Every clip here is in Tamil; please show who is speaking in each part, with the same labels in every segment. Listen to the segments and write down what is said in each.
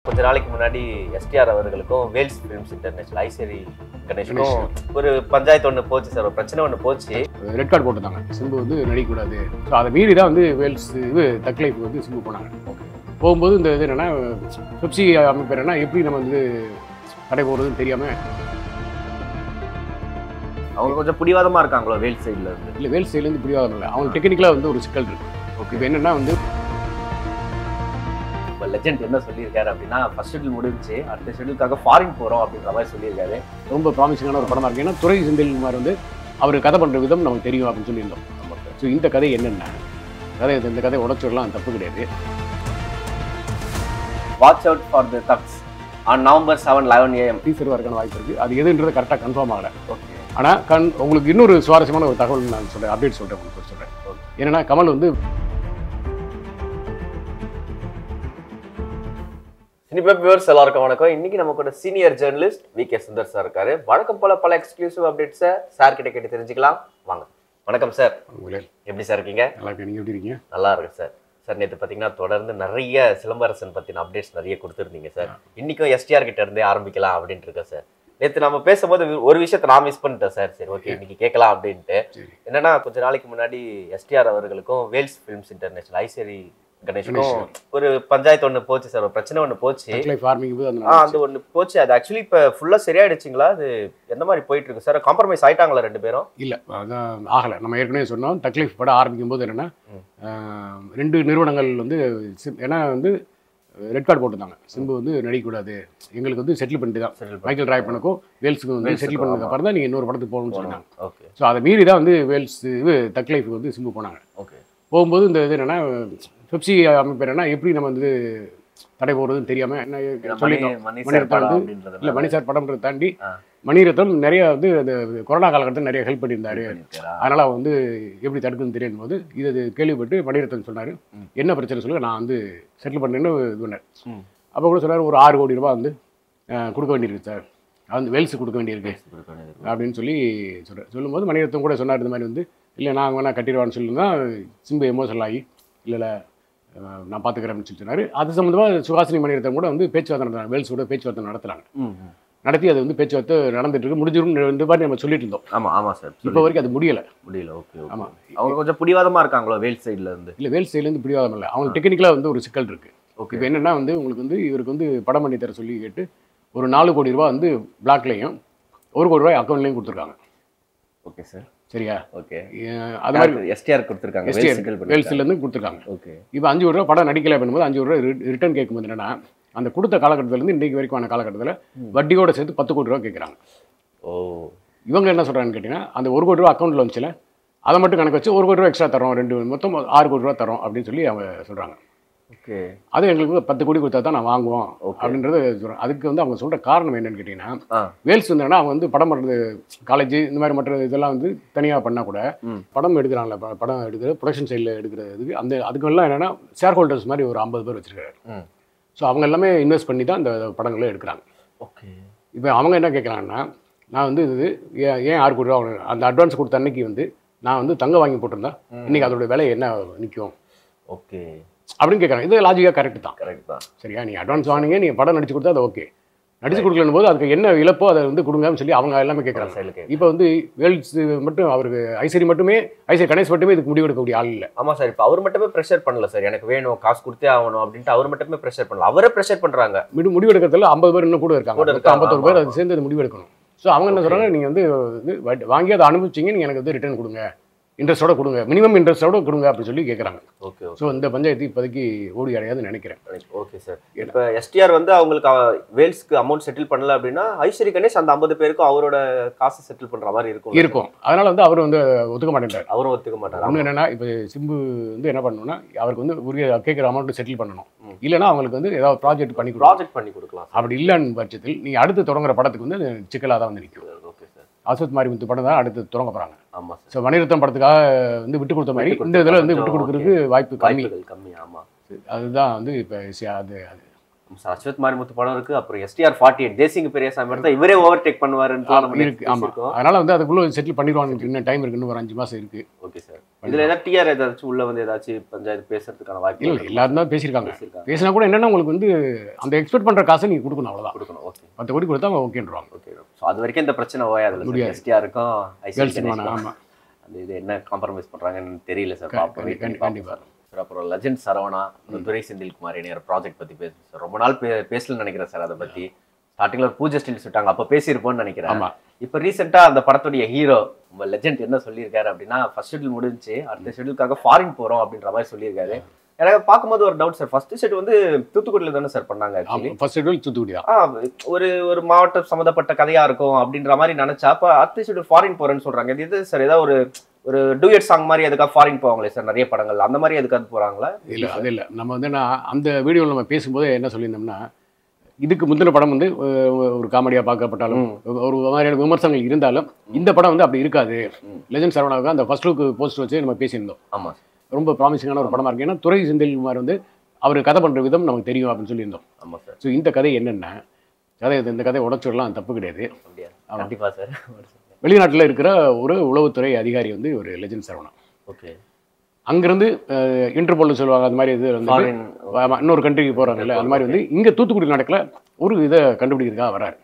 Speaker 1: கொஞ்ச நாளைக்கு முன்னாடி எஸ்டிஆர் அவர்களுக்கும் வேல்ஸ் ஃபிலிம்ஸ் இன்டர்நேஷனல் ஐசரி கணேஷுக்கும் ஒரு பஞ்சாயத்து ஒன்று போச்சு சார் ஒரு பிரச்சனை ஒன்று போச்சு
Speaker 2: ரெட் கார்டு போட்டிருந்தாங்க சிம்பு வந்து நடிக்கக்கூடாது ஸோ அதை மீறி தான் வந்து வேல்ஸ் இது தக்லைஃப் வந்து சிம்பு போனாங்க போகும்போது இந்த இது என்னென்னா பெப்சி அமைப்பு என்னன்னா எப்படி நம்ம வந்து கடை போகிறதுன்னு தெரியாமல்
Speaker 1: அவங்க கொஞ்சம் பிடிவாதமா இருக்காங்களோ வேல்ஸ் சைடுல இருந்து
Speaker 2: இல்லை வேல்ஸ் சைட்லேருந்து புரியாத இல்லை அவங்க டெக்னிக்கலாக வந்து ஒரு சிக்கல் இருக்குது ஓகே இப்போ என்னென்னா வந்து
Speaker 1: இப்போ லெஜெண்ட் என்ன சொல்லியிருக்காரு அப்படின்னா ஃபர்ஸ்ட் ஷெட்யூல் முடிஞ்சு அடுத்த ஷெட்யூலுக்காக ஃபாரின் போறோம் அப்படின்ற மாதிரி சொல்லியிருக்காரு
Speaker 2: ரொம்ப ப்ராமிசிங்கான ஒரு படமாக இருக்குது ஏன்னா துறை செந்தில்குமார் வந்து அவர் கதை பண்ணுற விதம் நமக்கு தெரியும் அப்படின்னு சொல்லியிருந்தோம் ஸோ இந்த கதை என்னென்ன கதை இந்த கதை உடச்சிடலாம் தப்பு கிடையாது
Speaker 1: watch out for the thugs on November seven eleven AM
Speaker 2: teaser வரக்கான வாய்ப்பு இருக்குது அது எதுன்றது கரெக்டாக கன்ஃபார்ம் ஆகலை
Speaker 1: ஓகே
Speaker 2: ஆனால் கண் உங்களுக்கு இன்னொரு சுவாரஸ்யமான ஒரு தகவல் நான் சொல்கிறேன் அப்டேட் சொல்கிறேன் உங்களுக்கு சொல்கிறேன் என்னன்னா கமல் வந்து
Speaker 1: சினிமா வியூவர்ஸ் எல்லாருக்கும் வணக்கம் இன்னைக்கு நம்ம கூட senior journalist V K Sundar sir இருக்காரு வழக்கம் போல பல எக்ஸ்க்ளூசிவ் அப்டேட்ஸை சார் கிட்ட கேட்டு தெரிஞ்சுக்கலாம் வாங்க வணக்கம் சார்
Speaker 2: உங்களே
Speaker 1: எப்படி சார் இருக்கீங்க
Speaker 2: நல்லா இருக்கு நீங்கள் எப்படி இருக்கீங்க
Speaker 1: நல்லா இருக்கு சார் சார் நேற்று பார்த்தீங்கன்னா தொடர்ந்து நிறைய சிலம்பரசன் பற்றின அப்டேட்ஸ் நிறைய கொடுத்துருந்தீங்க சார் இன்னைக்கும் எஸ்டிஆர் கிட்ட இருந்தே ஆரம்பிக்கலாம் அப்படின்ட்டு இருக்கேன் சார் நேற்று நம்ம பேசும்போது ஒரு விஷயத்தை நான் மிஸ் பண்ணிட்டேன் சார் சரி ஓகே இன்னைக்கு கேட்கலாம் அப்படின்ட்டு
Speaker 2: சரி
Speaker 1: என்னன்னா கொஞ்ச நாளைக்கு முன்னாடி எஸ்டிஆர் அவர்களுக்கும் வேல்ஸ் ஃபிலிம்ஸ் இன்டர்நேஷனல் ஐசரி கணேஷுக்கும் ஒரு பஞ்சாயத்து ஒன்று போச்சு சார் ஒரு பிரச்சனை ஒன்று போச்சு
Speaker 2: லைஃப் ஆரம்பிக்கும் போது
Speaker 1: ஆ
Speaker 2: அந்த
Speaker 1: அது ஒன்று போச்சு அது ஆக்சுவலி இப்போ ஃபுல்லாக சரியாயிடுச்சுங்களா அது எந்த மாதிரி போயிட்டு இருக்கு சார் காம்ப்ரமைஸ் ஆயிட்டாங்களா ரெண்டு பேரும்
Speaker 2: இல்லை அதான் ஆகலை நம்ம ஏற்கனவே சொன்னோம் தக்லீஃப் படம் ஆரம்பிக்கும் போது என்னென்னா ரெண்டு நிறுவனங்கள் வந்து சிம்- ஏன்னா வந்து ரெட் கார்டு போட்டிருந்தாங்க சிம்பு வந்து நடிக்கக்கூடாது எங்களுக்கு வந்து செட்டில் பண்ணிட்டு தான்
Speaker 1: Settle
Speaker 2: மைக்கேல் ராய்ப்பனுக்கும் வேல்ஸுக்கும் வந்து செட்டில் பண்ணதுக்கு அப்புறம் தான் நீங்கள் இன்னொரு படத்துக்கு போகணும்னு சொன்னாங்க
Speaker 1: ஓகே
Speaker 2: ஸோ அதை மீறி தான் வந்து வேல்ஸ் இது தக்லைஃப் வந்து சிம்பு போனாங்க
Speaker 1: ஓகே
Speaker 2: போகும்போது இந்த இது என்னென்னா பெப்சி அமைப்பு என்னன்னா எப்படி நம்ம வந்து தடை போடுறதுன்னு தெரியாமல் என்ன சொல்லியிருந்தோம்
Speaker 1: மணி
Speaker 2: மணிரத்னம்
Speaker 1: சார் படம்
Speaker 2: வந்து-
Speaker 1: அப்படின்றது
Speaker 2: இல்லை மணி சார் படம்ன்றதை தாண்டி
Speaker 1: ஆ.
Speaker 2: மணிரத்னம் நிறைய வந்து அந்த கொரோனா காலகட்டத்தில் நிறைய ஹெல்ப் பண்ணியிருந்தாரு
Speaker 1: பண்ணியிருக்காரா?
Speaker 2: அதனால் அவன் வந்து எப்படி தடுக்குன்னு தெரியும் போது இது இது கேள்விப்பட்டு மணிரத்னம் சொன்னார்
Speaker 1: ம்.
Speaker 2: என்ன பிரச்சனை சொல்லுங்க நான் வந்து செட்டில் பண்ணேன்னு இது பண்ணேன்
Speaker 1: ம்.
Speaker 2: அப்போ கூட சொன்னார் ஒரு ஆறு கோடி ரூபாய் வந்து அஹ், கொடுக்க வேண்டியிருக்கு சார் அது வந்து வெல்ஸ் கொடுக்க வேண்டியிருக்கு அப்படின்னு சொல்லி சொல்கிறார் சொல்லும்போது மணிரத்னம் கூட சொன்னார் இந்த மாதிரி வந்து இல்லை நான் வேணா கட்டிடுவான்னு சொல்லி தான் சிம்பு எமோஷனல் ஆகி இல்லை இல்லை அஹ், நான் பார்த்துக்கிறேன் அப்படின்னு சொல்லி சொன்னார் அது சம்மந்தமாக சுஹாசினி மணிரத்னம் கூட வந்து பேச்சுவார்த்தை நடத்துறாங்க வேல்ஸோட பேச்சுவார்த்தை நடத்துகிறாங்க
Speaker 1: ம், ம்.
Speaker 2: நடத்தி அது வந்து பேச்சுவார்த்தை நடந்துட்டு இருக்கு முடிஞ்சிரும் இந்த மாதிரி நம்ம சொல்லிட்டு இருந்தோம்
Speaker 1: ஆமா ஆமா சார்
Speaker 2: இப்போ வரைக்கும் அது முடியலை
Speaker 1: முடியல ஓகே ஓகே
Speaker 2: ஆமாம்
Speaker 1: அவங்க கொஞ்சம் பிடிவாதமா இருக்காங்களோ வேல் சைடுல இருந்து
Speaker 2: இல்லை வேல் சைட்லேருந்து பிடிவாதம் இல்லை அவங்க டெக்னிக்கலாக வந்து ஒரு சிக்கல் இருக்குது
Speaker 1: ஓகே
Speaker 2: இப்போ என்னென்னா வந்து உங்களுக்கு வந்து இவருக்கு வந்து படம் பண்ணி தர சொல்லி கேட்டு ஒரு நாலு கோடி ரூபா வந்து பிளாக்லேயும் ஒரு கோடி ரூபாய் அக்கௌண்ட்லேயும் கொடுத்துருக்காங்க
Speaker 1: ஓகே சார்
Speaker 2: சரியா
Speaker 1: ஓகே
Speaker 2: அஹ் அது மாதிரி
Speaker 1: எஸ்டிஆர் கொடுத்துருக்காங்க
Speaker 2: எஸ்டிஆர் வேல்ஸ்லேருந்து கொடுத்துருக்காங்க
Speaker 1: ஓகே
Speaker 2: இப்போ அஞ்சு கோடி ரூபா படம் நடிக்கலை பண்ணும்போது அஞ்சு கோடி ரூபா ரிட்டர்ன் கேட்கும்போது என்னன்னா அந்த கொடுத்த காலகட்டத்திலேருந்து இன்றைக்கு வரைக்குமான காலகட்டத்தில் வட்டியோட சேர்த்து பத்து கோடி ரூபா கேட்குறாங்க
Speaker 1: ஓ
Speaker 2: இவங்க என்ன சொல்கிறாங்கன்னு கேட்டிங்கன்னா அந்த ஒரு கோடி ரூபா அக்கௌண்ட்டில் வந்துச்சுல அதை மட்டும் கணக்கு வச்சு ஒரு கோடி ரூபா எக்ஸ்ட்ரா தரோம் ரெண்டு மொத்தம் ஆறு கோடி ரூபா தரோம் அப்படின்னு சொல்லி அவங்க சொல்கிறாங்க
Speaker 1: ஓகே
Speaker 2: அது எங்களுக்கு பத்து கோடி கொடுத்தா தான் நான் வாங்குவோம்
Speaker 1: Okay.
Speaker 2: அப்படின்றது சொல்கிறேன் அதுக்கு வந்து அவங்க சொல்கிற காரணம் என்னன்னு கேட்டிங்கன்னா
Speaker 1: ஆ
Speaker 2: வேல்ஸ் வந்தாங்கன்னா அவங்க வந்து படம் பண்ணுறது காலேஜ் இந்த மாதிரி மற்ற இதெல்லாம் வந்து தனியாக பண்ணால் கூட
Speaker 1: ம்.
Speaker 2: படம் எடுக்கிறாங்களே ப- படம் எடுக்கிற ப்ரொடக்ஷன் சைடில் எடுக்கிறதுக்கு அந்த அதுக்கெல்லாம் என்னென்னா ஷேர் ஹோல்டர்ஸ் மாதிரி ஒரு ஐம்பது பேர் வச்சிருக்காரு
Speaker 1: ம்
Speaker 2: ஸோ அவங்க எல்லாமே இன்வெஸ்ட் பண்ணி தான் இந்த படங்களை எடுக்கிறாங்க
Speaker 1: ஓகே
Speaker 2: இப்போ அவங்க என்ன கேட்குறாங்கன்னா நான் வந்து இது ஏன் ஏன் ஆறு கோடி ரூபா வாங்கணும்? அந்த அட்வான்ஸ் கொடுத்த அன்னைக்கு வந்து நான் வந்து தங்க வாங்கி போட்டிருந்தா இன்னைக்கு அதோட விலை என்ன நிற்கும்
Speaker 1: ஓகே
Speaker 2: அப்படின்னு கேட்குறாங்க இது லாஜிக்காக கரெக்ட் தான்
Speaker 1: கரெக்ட் தான்
Speaker 2: சரியா நீ அட்வான்ஸ் வாங்கினீங்க நீங்கள் படம் நடிச்சு கொடுத்தா அது ஓகே நடிச்சு கொடுக்கலன்னு போது அதுக்கு என்ன இழப்போ அதை வந்து கொடுங்கன்னு சொல்லி அவங்க எல்லாமே கேட்குறாங்க
Speaker 1: சைடுல கேட்க
Speaker 2: இப்போ வந்து வேல்ஸ் மட்டும் அவருக்கு ஐசரி மட்டுமே ஐசரி கணேஷ் மட்டுமே இதுக்கு முடிவெடுக்கக்கூடிய ஆள் இல்லை
Speaker 1: ஆமா சார் இப்போ அவர் மட்டுமே ப்ரெஷர் பண்ணல சார் எனக்கு வேணும் காசு கொடுத்தே ஆகணும் அப்படின்ட்டு அவர் மட்டுமே ப்ரெஷர் பண்ணல அவரே ப்ரெஷர் பண்றாங்க
Speaker 2: முடி முடிவெடுக்கிறதுல ஐம்பது பேர் இன்னும் கூட
Speaker 1: கூட
Speaker 2: இருக்காங்க
Speaker 1: இருக்காங்க,
Speaker 2: ஐம்பத்தொரு
Speaker 1: ஆமா,
Speaker 2: பேர்
Speaker 1: ஆமா.
Speaker 2: அது சேர்ந்து அது முடிவெடுக்கணும் ஸோ அவங்க என்ன சொல்கிறாங்க நீங்கள் வந்து இது வட்டி- வாங்கி அதை அனுபவிச்சிங்க நீங்கள் எனக்கு வந்து ரிட்டர்ன் கொடுங்க இன்ட்ரெஸ்ட்டோட கொடுங்க மினிமம் இன்ட்ரெஸ்ட்டோட கொடுங்க அப்படின்னு சொல்லி கேட்குறாங்க
Speaker 1: ஓகே
Speaker 2: ஸோ இந்த பஞ்சாயத்து இப்போதைக்கு ஓடி அடையாதுன்னு நினைக்கிறேன்
Speaker 1: ஓகே சார் இப்போ எஸ்டிஆர் வந்து அவங்களுக்கு அவ- வேல்ஸ்க்கு அமௌண்ட் செட்டில் பண்ணல அப்படின்னா ஐஸ்வரி கணேஷ் அந்த ஐம்பது பேருக்கும் அவரோட காசு செட்டில் பண்ற மாதிரி இருக்கும்
Speaker 2: இருக்கும் அதனால வந்து அவர் வந்து ஒத்துக்க மாட்டேன்றார்
Speaker 1: அவரும் ஒத்துக்க மாட்டாரு
Speaker 2: ஒன்று என்னன்னா இப்போ சிம்பு வந்து என்ன பண்ணணும்னா அவருக்கு வந்து உரிய கேட்குற அமௌண்ட் செட்டில் பண்ணணும்
Speaker 1: ம்.
Speaker 2: இல்லைன்னா அவங்களுக்கு வந்து ஏதாவது ப்ராஜெக்ட் பண்ணி கொடுக்கணும்
Speaker 1: ப்ராஜெக்ட் பண்ணி கொடுக்கலாம்
Speaker 2: அப்படி இல்லைன்னு பட்சத்தில் நீங்கள் அடுத்து தொடங்குற படத்துக்கு வந்து சிக்கலாக தான் வந்து நிற்கும்
Speaker 1: ஓகே சார்
Speaker 2: அசோத் மாரிமுத்து படம் தான் அடுத்து தொடங்க போகிறாங்க
Speaker 1: ஆமா சார்
Speaker 2: ஸோ மணிரத்னம் படத்துக்காக வந்து விட்டு கொடுத்த மாதிரி
Speaker 1: விட்டு
Speaker 2: இந்த இதில் வந்து
Speaker 1: கொடுத்தா
Speaker 2: விட்டு
Speaker 1: கொஞ்சம்
Speaker 2: கொடுக்கறதுக்கு வாய்ப்பு கம்மி
Speaker 1: வாய்ப்புகள் கம்மி ஆமா
Speaker 2: அதுதான் வந்து இப்போ அது அது
Speaker 1: சார் அஸ்வத் மாரிமுத்து படம் இருக்கு அப்புறம் எஸ்டிஆர் ஃபார்ட்டி எயிட் தேசிங்க பெரியசாமி படத்தை இவரே ஓவர் டேக் பண்ணுவாருன்னு நம்ம
Speaker 2: இருக்கு ஆமா அதனால வந்து அதுக்குள்ள செட்டில் பண்ணிடுவாங்க இன்னும் டைம் இருக்குன்னு ஒரு அஞ்சு மாசம் இருக்கு
Speaker 1: ஓகே சார் இதுல ஏதாவது டிஆர் ஏதாச்சும் உள்ள வந்து ஏதாச்சும் பஞ்சாயத்து பேசுறதுக்கான வாய்ப்பு
Speaker 2: இல்ல எல்லாரும் தான் பேசியிருக்காங்க
Speaker 1: பேசியிருக்காங்க.
Speaker 2: பேசினா கூட என்னன்னா உங்களுக்கு வந்து அந்த எக்ஸ்பெக்ட் பண்ற காசை நீங்க கொடுக்கணும் அவ்வளவுதான்
Speaker 1: கொடுக்கணும் ஓகே
Speaker 2: பத்து கோடி கொடுத்தா அவங்க ஓகேன்றாங்க
Speaker 1: ஓகே ஸோ அது வரைக்கும் இந்த பிரச்சனை ஓயாதுல
Speaker 2: முடியாது.
Speaker 1: எஸ்டிஆருக்கும்
Speaker 2: கேர்ள்ஸ் ஆமா
Speaker 1: அந்த இது என்ன காம்ப்ரமைஸ் பண்றாங்கன்னு தெரியல சார்
Speaker 2: கண்டி-
Speaker 1: பார்ப்போம் wait பண்ணி
Speaker 2: கண்டி- கண்டிப்பா.
Speaker 1: பார்ப்போம் சார் அப்புறம் லெஜண்ட் சரவணா அப்புறம் துரை செந்தில்குமார் இணையர் ப்ராஜெக்ட் பத்தி பேசுங்க சார் ரொம்ப நாள் பே பேசலன்னு நினைக்கிறேன் சார் அதை பத்தி ஸ்டார்டிங்ல ஒரு பூஜை ஸ்டில் சுட்டாங்க அப்ப பேசியிருப்போம்னு நினைக்கிறேன்
Speaker 2: ஆமா
Speaker 1: இப்போ ரீசெண்டா அந்த படத்துடைய ஹீரோ நம்ம லெஜெண்ட் என்ன சொல்லியிருக்காரு அப்படின்னா ஃபர்ஸ்ட் ஷெட்யூல் முடிஞ்சு அடுத்த ஷெட்யூலுக்காக ஃபாரின் போறோம் அப்படின்ற மாதிரி சொல்லியிருக்காரு எனக்கு பார்க்கும்போது ஒரு டவுட் சார் ஃபர்ஸ்ட் ஷெட் வந்து தூத்துக்குடியில தானே சார் பண்ணாங்க ஆக்சுவலி
Speaker 2: ஃபர்ஸ்ட் ஷெட்யூல் தூத்துக்குடி தான்
Speaker 1: ஆ ஒரு ஒரு மாவட்டம் சம்மந்தப்பட்ட கதையா இருக்கும் அப்படின்ற மாதிரி நினைச்சா அப்ப அடுத்த ஷெட்யூல் ஃபாரின் போறேன்னு சொல்றாங்க இது எது சார் ஏதாவது ஒரு ஒரு டூயட் சாங் மாதிரி எதுக்காக ஃபாரின் போவாங்களே சார் நிறைய படங்கள் அந்த மாதிரி எதுக்காக போறாங்களா
Speaker 2: இல்ல அது இல்ல நம்ம வந்து நான் அந்த வீடியோவில் நம்ம பேசும்போது என்ன சொல்லியிருந்தோம்னா இதுக்கு முந்தின படம் வந்து அஹ், ஒரு காமெடியா பார்க்கப்பட்டாலும் ஒரு மாதிரியான விமர்சனங்கள் இருந்தாலும் இந்த படம் வந்து அப்படி இருக்காது
Speaker 1: ம்.
Speaker 2: லெஜண்ட் சரவணாவுக்கு அந்த ஃபர்ஸ்ட் லுக் போஸ்ட் வச்சு நம்ம பேசியிருந்தோம்
Speaker 1: ஆமா
Speaker 2: ரொம்ப ப்ராமிசிங்கான ஒரு படமா இருக்கு ஏன்னா துரை செந்தில்குமார் வந்து அவர் கதை பண்ற விதம் நமக்கு தெரியும் அப்படின்னு சொல்லியிருந்தோம்
Speaker 1: ஆமா சார்
Speaker 2: ஸோ இந்த கதை என்னென்ன கதை இந்த கதையை உடச்சிடலாம் தப்பு கிடையாது
Speaker 1: அப்படியா கண்டிப்பா சார்
Speaker 2: வெளிநாட்டில் இருக்கிற ஒரு உளவுத்துறை அதிகாரி வந்து ஒரு லெஜண்ட் சரவணா
Speaker 1: ஓகே
Speaker 2: அங்கிருந்து இன்டர்போல் சொல்லுவாங்க அந்த மாதிரி இது வந்து
Speaker 1: ஃபாரின்
Speaker 2: ஆமா, இன்னொரு கண்ட்ரிக்கு போகிறாங்கல்ல அந்த மாதிரி வந்து இங்கே தூத்துக்குடி நடக்கல ஒரு இதை கண்டுபிடிக்கிறதுக்காக வராரு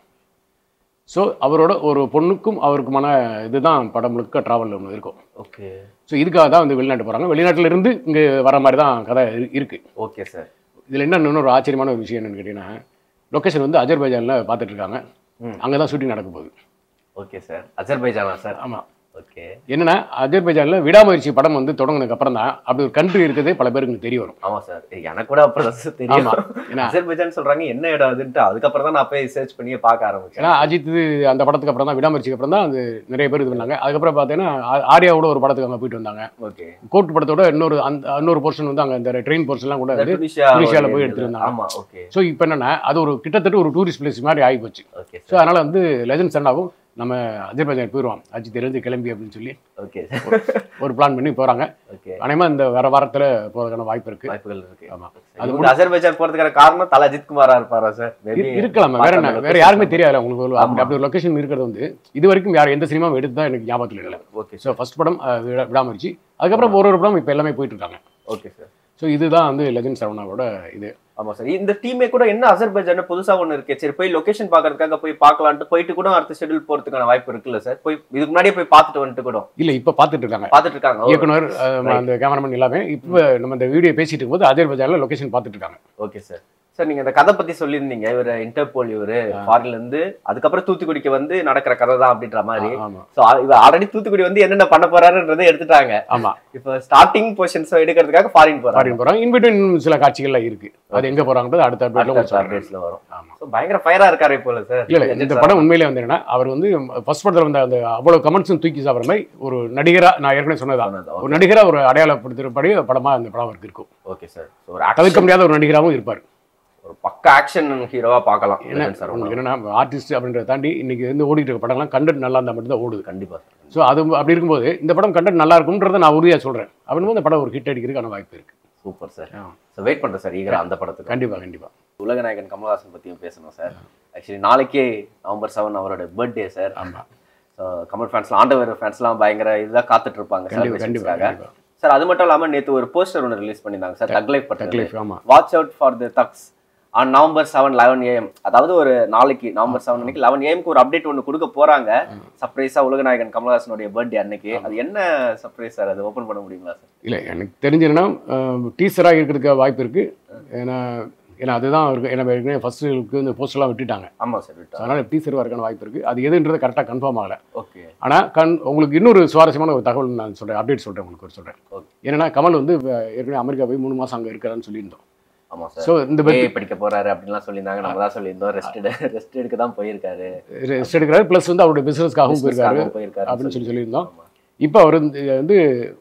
Speaker 2: ஸோ அவரோட ஒரு பொண்ணுக்கும் அவருக்குமான இதுதான் படம் முழுக்க ட்ராவல் ஒன்று இருக்கும்
Speaker 1: ஓகே
Speaker 2: ஸோ இதுக்காக தான் வந்து வெளிநாட்டு போகிறாங்க வெளிநாட்டுல இருந்து இங்கே வர மாதிரி தான் கதை இரு- இருக்கு
Speaker 1: ஓகே சார்
Speaker 2: இதில் என்ன இன்னொரு ஆச்சரியமான ஒரு விஷயம் என்னன்னு கேட்டிங்கன்னா லொக்கேஷன் வந்து அஜர்பைஜானில் பார்த்துட்டு இருக்காங்க
Speaker 1: ம்.
Speaker 2: அங்கே தான் ஷூட்டிங் நடக்க போகுது
Speaker 1: ஓகே சார் அஜர்பைஜானா சார்
Speaker 2: ஆமாம்
Speaker 1: ஓகே
Speaker 2: என்னன்னா அஜர்பைஜானில் விடாமுயற்சி படம் வந்து தொடங்கினதுக்கு அப்புறம் தான் அப்படி ஒரு கண்ட்ரி இருக்கிறதே பல பேருக்கு தெரிய வரும்
Speaker 1: ஆமா சார் எனக்கு கூட அப்புறம் தான் சார் தெரியும்
Speaker 2: ஆமா ஏன்னா
Speaker 1: அஜர்பைஜான் சொல்றாங்க என்ன இடம் அதுன்ட்டு அதுக்கப்புறம் தான் நான் போய் சர்ச் பண்ணி பார்க்க ஆரம்பிச்சேன்
Speaker 2: ஏன்னா அஜித் இது அந்த படத்துக்கு அப்புறம் தான் விடாமுயற்சிக்கு அப்புறம் தான் அது நிறைய பேர் இது பண்ணாங்க அதுக்கப்புறம் பார்த்தீங்கன்னா ஆ- ஆர்யாவோட ஒரு படத்துக்கு அங்கே போயிட்டு வந்தாங்க
Speaker 1: ஓகே
Speaker 2: கோர்ட் படத்தோட இன்னொரு அந்த இன்னொரு போர்ஷன் வந்து அங்கே இந்த ட்ரெயின் போர்ஷன்லாம் கூட வந்து துனிஷியால போய் எடுத்துட்டு வந்தாங்க.
Speaker 1: ஆமா ஓகே
Speaker 2: ஸோ இப்போ என்னன்னா அது ஒரு கிட்டத்தட்ட ஒரு டூரிஸ்ட் பிளேஸ் மாதிரி ஆகி போச்சு
Speaker 1: ஓகே
Speaker 2: ஸோ அதனால வந்து லெஜண்ட் சன்னாவும் நம்ம அஜர்பைஜான் போயிடுவோம் அஜித் இருந்து கிளம்பி அப்படின்னு சொல்லி
Speaker 1: ஓகே
Speaker 2: ஒரு பிளான் பண்ணி போகிறாங்க
Speaker 1: ஓகே
Speaker 2: அனைமா இந்த வர வாரத்தில் போகிறதுக்கான வாய்ப்பு இருக்கு
Speaker 1: வாய்ப்புகள் இருக்கு
Speaker 2: ஆமா
Speaker 1: அது கூட அஜர்பைஜான் போறதுக்கான காரணம் தல அஜித் குமாரா இருப்பாரா சார்
Speaker 2: இரு- இருக்கலாம் வேற என்ன வேற யாருமே தெரியாது உங்களுக்கு ஒரு அப்படி அப்படி ஒரு லொகேஷன் இருக்கிறது வந்து இது வரைக்கும் யார் எந்த சினிமாவும் எடுத்து தான் எனக்கு ஞாபகத்தில் இல்லை
Speaker 1: ஓகே
Speaker 2: ஸோ ஃபர்ஸ்ட் படம் அஹ், விடா- விடாமுயற்சி அதுக்கப்புறம் ஒரு ஒரு படம் இப்போ எல்லாமே போயிட்டு இருக்காங்க
Speaker 1: ஓகே சார்
Speaker 2: ஸோ இதுதான் வந்து லெஜண்ட் சரவணாவோட இது
Speaker 1: ஆமா சார் இந்த டீமே கூட என்ன அசர்பைஜான் புதுசா ஒண்ணு இருக்கு சரி போய் லொகேஷன் பாக்குறதுக்காக போய் பார்க்கலான்ட்டு போயிட்டு கூட அடுத்த ஷெட்யூல் போறதுக்கான வாய்ப்பு இருக்குல்ல சார் போய் இதுக்கு முன்னாடியே போய் பார்த்துட்டு வந்துட்டு கூட
Speaker 2: இல்லை இப்போ பார்த்துட்டு இருக்காங்க
Speaker 1: பார்த்துட்டு இருக்காங்க
Speaker 2: இயக்குனர் அஹ், அந்த கேமராமேன் எல்லாமே இப்போ நம்ம இந்த வீடியோ பேசிட்டு இருக்கும்போது அஜர்பைஜானில் லொகேஷன் பார்த்துட்டு இருக்காங்க
Speaker 1: ஓகே சார் சார் நீங்க இந்த கதை பத்தி சொல்லியிருந்தீங்க இவர் இன்டர்போல் இவரு ஃபாரின்ல இருந்து அதுக்கப்புறம் தூத்துக்குடிக்கு வந்து நடக்கிற கதை தான் அப்படின்ற மாதிரி
Speaker 2: ஆமாம்
Speaker 1: சோ இவர் ஆல்ரெடி தூத்துக்குடி வந்து என்னென்ன பண்ண போறாருன்றதை எடுத்துட்டாங்க
Speaker 2: ஆமாம்
Speaker 1: இப்போ ஸ்டார்டிங் பொசிஷன்ஸ் எடுக்கிறதுக்காக ஃபாரின் போறாங்க
Speaker 2: ஃபாரின் போகிறாங்க இன்பிட்வீன் சில காட்சிகள்லாம் இருக்கு அது எங்கே போகிறாங்கன்றது அடுத்த அப்டேட்ல
Speaker 1: அடுத்த
Speaker 2: சொல்கிறேன்
Speaker 1: updatesல வரும்
Speaker 2: ஆமாம்
Speaker 1: So, பயங்கர ஃபயரா இருக்காரு போல சார்
Speaker 2: இல்ல இல்ல இந்த படம் உண்மையிலே வந்து என்னன்னா அவர் வந்து ஃபர்ஸ்ட் படத்துல வந்து அந்த அவ்வளவு கமெண்ட்ஸும் தூக்கி சாப்பிட்ற மாதிரி ஒரு நடிகரா நான் ஏற்கனவே சொன்னதான் ஒரு நடிகரா ஒரு அடையாளப்படுத்துறபடி படமா அந்த படம் அவருக்கு இருக்கும்
Speaker 1: ஓகே சார் ஒரு
Speaker 2: தவிர்க்க
Speaker 1: action-
Speaker 2: முடியாத ஒரு நடிகராகவும் இருப்பார்
Speaker 1: ஒரு பக்க ஆக்ஷன் ஹீரோவா பார்க்கலாம்
Speaker 2: என்ன
Speaker 1: லெஜண்ட் சார்
Speaker 2: உங்களுக்கு என்னன்னா ஆர்டிஸ்ட் அப்படின்றத தாண்டி இன்னைக்கு வந்து ஓடிட்டு இருக்க படம்லாம் கண்டென்ட் நல்லா இருந்தால் மட்டும் தான் ஓடுது
Speaker 1: கண்டிப்பா
Speaker 2: ஸோ அது அப்படி இருக்கும்போது இந்த படம் கண்டென்ட் நல்லா இருக்கும்ன்றதை நான் உறுதியா சொல்றேன் அப்படின்னு இந்த படம் ஒரு ஹிட் அடிக்கிறதுக்கான வாய்ப்பு இருக்கு
Speaker 1: சூப்பர் சார்
Speaker 2: ஆ.
Speaker 1: ஸோ வெயிட் பண்றேன் சார் ஈகரா அந்த படத்துக்கு
Speaker 2: கண்டிப்பா கண்டிப்பா
Speaker 1: உலகநாயகன் கமல்ஹாசன் பத்தியும் பேசணும் சார் ஆக்சுவலி நாளைக்கே நவம்பர் செவன் அவரோட பர்த்டே சார்
Speaker 2: ஆமா
Speaker 1: ஸோ கமல் ஃபேன்ஸ்லாம் ஆண்டவர் ஃபேன்ஸ்லாம் பயங்கர இதுதான் காத்துட்டு இருப்பாங்க
Speaker 2: கண்டிப்பா கண்டிப்பா
Speaker 1: celebrations-க்காக.
Speaker 2: கண்டிப்பா
Speaker 1: சார் அது மட்டும் இல்லாம நேத்து ஒரு போஸ்டர் ஒன்று ரிலீஸ் பண்ணியிருந்தாங்க சார் தக் லைஃப் பட்டு
Speaker 2: தக்லீஃப் ஆமா
Speaker 1: watch out for the thugs on November seven eleven AM அதாவது ஒரு நாளைக்கு நவம்பர் செவன் அன்னைக்கு லெவன் ஏஎம்க்கு ஒரு அப்டேட் ஒன்று கொடுக்க போறாங்க சர்ப்ரைஸா உலகநாயகன் கமல்ஹாசனுடைய பர்த்டே அன்னைக்கு அது என்ன சர்ப்ரைஸ் சார் அது ஓபன் பண்ண முடியுங்களா சார்
Speaker 2: இல்லை எனக்கு தெரிஞ்சதுன்னா டீச்சராக இருக்கிறதுக்கு வாய்ப்பு இருக்கு ஏன்னா ஏன்னா அதுதான் அவருக்கு ஏன்னா ஏற்கனவே ஃபர்ஸ்ட்டுக்கு இந்த போஸ்டர்லாம் விட்டுட்டாங்க
Speaker 1: ஆமா சார் விட்டா
Speaker 2: அதனால டீச்சர் வரக்கான வாய்ப்பு இருக்கு அது எதுன்றது கரெக்டாக கன்ஃபார்ம் ஆகல
Speaker 1: ஓகே
Speaker 2: ஆனால் கண் உங்களுக்கு இன்னொரு சுவாரஸ்யமான ஒரு தகவல் நான் சொல்கிறேன் அப்டேட் சொல்கிறேன் உங்களுக்கு ஒரு சொல்கிறேன்
Speaker 1: Okay.
Speaker 2: என்னன்னா கமல் வந்து இப்ப ஏற்கனவே அமெரிக்கா போய் மூணு மாதம் அங்கே இருக்கிறான்னு சொல்லியிருந்தோம்
Speaker 1: ஆமா சார்
Speaker 2: ஸோ இந்த
Speaker 1: ஏஐ படிக்க போறாரு அப்படின்லாம் சொல்லியிருந்தாங்க நம்ம தான் சொல்லியிருந்தோம் ரெஸ்ட் ரெஸ்ட் எடுக்க தான் போயிருக்காரு
Speaker 2: ரெஸ்ட் எடுக்கிறாரு ப்ளஸ் வந்து அவருடைய பிஸ்னஸ்க்காகவும் போயிருக்காரு
Speaker 1: Business-க்காகவும் போயிருக்காரு
Speaker 2: அப்படின்னு சொல்லி சொல்லியிருந்தோம் இப்போ அவர் வந்து வந்து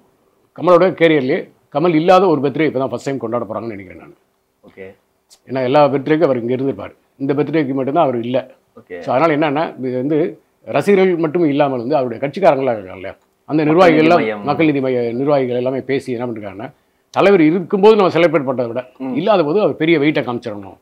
Speaker 2: கமலோட கேரியர்லேயே கமல் இல்லாத ஒரு பர்த்டே இப்போ தான் ஃபஸ்ட் டைம் கொண்டாட போகிறாங்கன்னு நினைக்கிறேன் நான்
Speaker 1: ஓகே
Speaker 2: ஏன்னா எல்லா பர்த்டேக்கும் அவர் இங்கே இருந்திருப்பார் இந்த பர்த்டேக்கு மட்டும்தான் அவர் இல்லை
Speaker 1: ஓகே
Speaker 2: ஸோ அதனால் என்னன்னா இது வந்து ரசிகர்கள் மட்டும் இல்லாமல் வந்து அவருடைய கட்சிக்காரங்களாக இருக்காங்கல்ல அந்த நிர்வாகிகள் எல்லாம்
Speaker 1: மையம்.
Speaker 2: மக்கள் நீதி மைய நிர்வாகிகள் எல்லாமே பேசி என்ன பண்ணிருக்காங்கன்னா தலைவர் இருக்கும்போது நம்ம செலிப்ரேட் பண்ணுறதை விட
Speaker 1: ம்.
Speaker 2: இல்லாத போது அவர் பெரிய வெயிட்டை காமிச்சிடணும்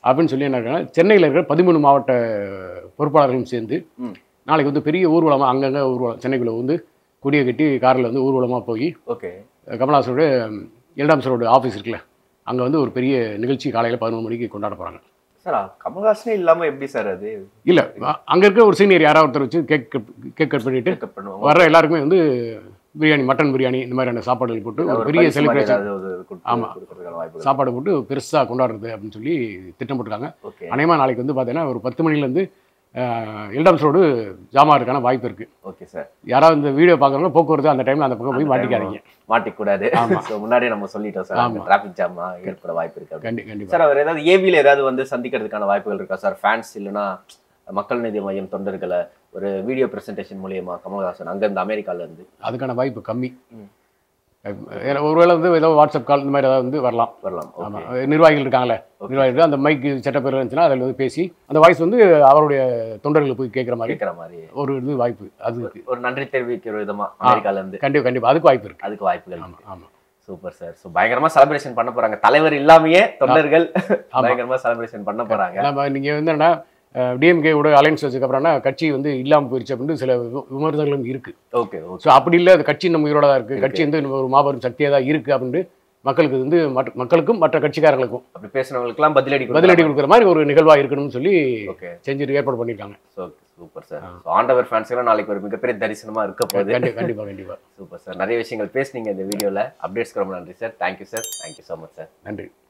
Speaker 2: அப்படின்னு சொல்லி என்ன இருக்காங்க சென்னையில் இருக்கிற பதிமூணு மாவட்ட பொறுப்பாளர்களும் சேர்ந்து
Speaker 1: ம்.
Speaker 2: நாளைக்கு வந்து பெரிய ஊர்வலமாக அங்கங்கே ஊர்வலம் சென்னைக்குள்ளே வந்து கொடியை கட்டி காரில் வந்து ஊர்வலமாக போய்
Speaker 1: ஓகே
Speaker 2: கமல்ஹாசனோட எல்டாம்சரோட ஆஃபீஸ் இருக்குல்ல அங்கே வந்து ஒரு பெரிய நிகழ்ச்சி காலையில் பதினொரு மணிக்கு கொண்டாட போகிறாங்க
Speaker 1: சார் கமல்ஹாசனே இல்லாம எப்படி சார் அது
Speaker 2: இல்லை அங்கே இருக்கிற ஒரு சீனியர் யாராவது ஒருத்தர் வச்சு கேக் கேக் கட் பண்ணிட்டு
Speaker 1: Pick up பண்ணுவாங்க
Speaker 2: வர்ற எல்லாருக்குமே வந்து பிரியாணி மட்டன் பிரியாணி இந்த மாதிரியான சாப்பாடுகள் போட்டு ஒரு
Speaker 1: ஒரு
Speaker 2: பெரிய
Speaker 1: பரிசு மாதிரி
Speaker 2: செலிப்ரேஷன்
Speaker 1: ஏதாவது ஒரு கொடுத்து-
Speaker 2: ஆமா.
Speaker 1: கொடுக்கறதுக்கான வாய்ப்புகள்
Speaker 2: சாப்பாடு போட்டு பெருசாக கொண்டாடுறது அப்படின்னு சொல்லி திட்டம் போட்டிருக்காங்க
Speaker 1: ஓகே
Speaker 2: அநேகமாக நாளைக்கு வந்து பார்த்தீங்கன்னா ஒரு பத்து மணிலேருந்து எல்டாம்ஸ் ரோடு ஜாமா இருக்கான வாய்ப்பு இருக்குது
Speaker 1: ஓகே சார்
Speaker 2: யாராவது இந்த வீடியோ பார்க்குறவங்க போக்குவரத்து அந்த டைமில் அந்த பக்கம் போய் மாட்டிக்காதீங்க
Speaker 1: மாட்டிக்கூடாது
Speaker 2: ஆமா.
Speaker 1: ஸோ முன்னாடியே நம்ம சொல்லிட்டோம் சார்
Speaker 2: ஆமா.
Speaker 1: டிராஃபிக் ஜாம் ஏற்பட வாய்ப்பு இருக்கு அப்படின்னு.
Speaker 2: கண்டி கண்டிப்பாக
Speaker 1: சார் அவர் ஏதாவது ஏவியில் ஏதாவது வந்து சந்திக்கிறதுக்கான வாய்ப்புகள் இருக்கா சார் ஃபேன்ஸ் இல்லைன்னா மக்கள் நீதி மையம் தொண்டர்களை ஒரு வீடியோ பிரசன்டேஷன் மூலியமா கமல்ஹாசன் அங்கேருந்து அமெரிக்கால இருந்து
Speaker 2: அதுக்கான வாய்ப்பு கம்மி
Speaker 1: ம்.
Speaker 2: ஏன்னா ஒருவேளை வந்து ஏதோ வாட்ஸ்அப் கால் இந்த மாதிரி ஏதாவது வந்து வரலாம்
Speaker 1: வரலாம்
Speaker 2: ஆமாம்
Speaker 1: ஓகே
Speaker 2: நிர்வாகிகள் இருக்காங்களே நிர்வாகிகள் அந்த மைக் செட்டப் இருந்துச்சுன்னா அதில் வந்து பேசி அந்த வாய்ஸ் வந்து அவருடைய தொண்டர்களுக்கு போய் கேட்குற மாதிரி
Speaker 1: கேட்குற மாதிரி
Speaker 2: ஒரு இது வாய்ப்பு அது இருக்கு
Speaker 1: ஒரு நன்றி தெரிவிக்கிற விதமா அமெரிக்கால இருந்து
Speaker 2: கண்டிப்பாக கண்டிப்பாக அதுக்கு வாய்ப்பு இருக்கு
Speaker 1: அதுக்கு வாய்ப்புகள்
Speaker 2: ஆமாம் ஆமாம்
Speaker 1: சூப்பர் சார் ஸோ பயங்கரமா செலிப்ரேஷன் பண்ண போறாங்க தலைவர் இல்லாமயே தொண்டர்கள் பயங்கரமா செலிப்ரேஷன் பண்ண போறாங்க
Speaker 2: நம்ம நீங்கள் வந்து என்னன்னா டிஎம்கேவோட அலைன்ஸ் வச்சதுக்கப்புறம்னா கட்சி வந்து இல்லாமல் போயிடுச்சு அப்படின்னு சில வி- விமர்சனங்களும் இருக்கு
Speaker 1: ஓகே ஓகே
Speaker 2: ஸோ அப்படி இல்லை அது கட்சி நம்ம உயிரோட தான் இருக்கு கட்சி வந்து இன்னும் ஒரு மாபெரும் சக்தியாக தான் இருக்கு அப்படின்னு மக்களுக்கு வந்து மற்ற மக்களுக்கும் மற்ற கட்சிக்காரங்களுக்கும்
Speaker 1: அப்படி பேசுனவங்களுக்குலாம் பதிலடி
Speaker 2: பதிலடி கொடுக்குற மாதிரி ஒரு நிகழ்வாக இருக்கணும்னு சொல்லி
Speaker 1: ஓகே
Speaker 2: செஞ்சுட்டு ஏற்பாடு பண்ணியிருக்காங்க
Speaker 1: ஸோ சூப்பர் சார் ஸோ ஆண்டவர் ஃபேன்ஸ்லாம் நாளைக்கு ஒரு மிகப்பெரிய தரிசனமா இருக்க போகுது
Speaker 2: கண்டிப்பாக கண்டிப்பாக கண்டிப்பாக
Speaker 1: சூப்பர் சார் நிறைய விஷயங்கள் பேசுனீங்க இந்த வீடியோல அப்டேட்ஸ்க்கு ரொம்ப நன்றி sir thank you sir thank you so much sir
Speaker 2: நன்றி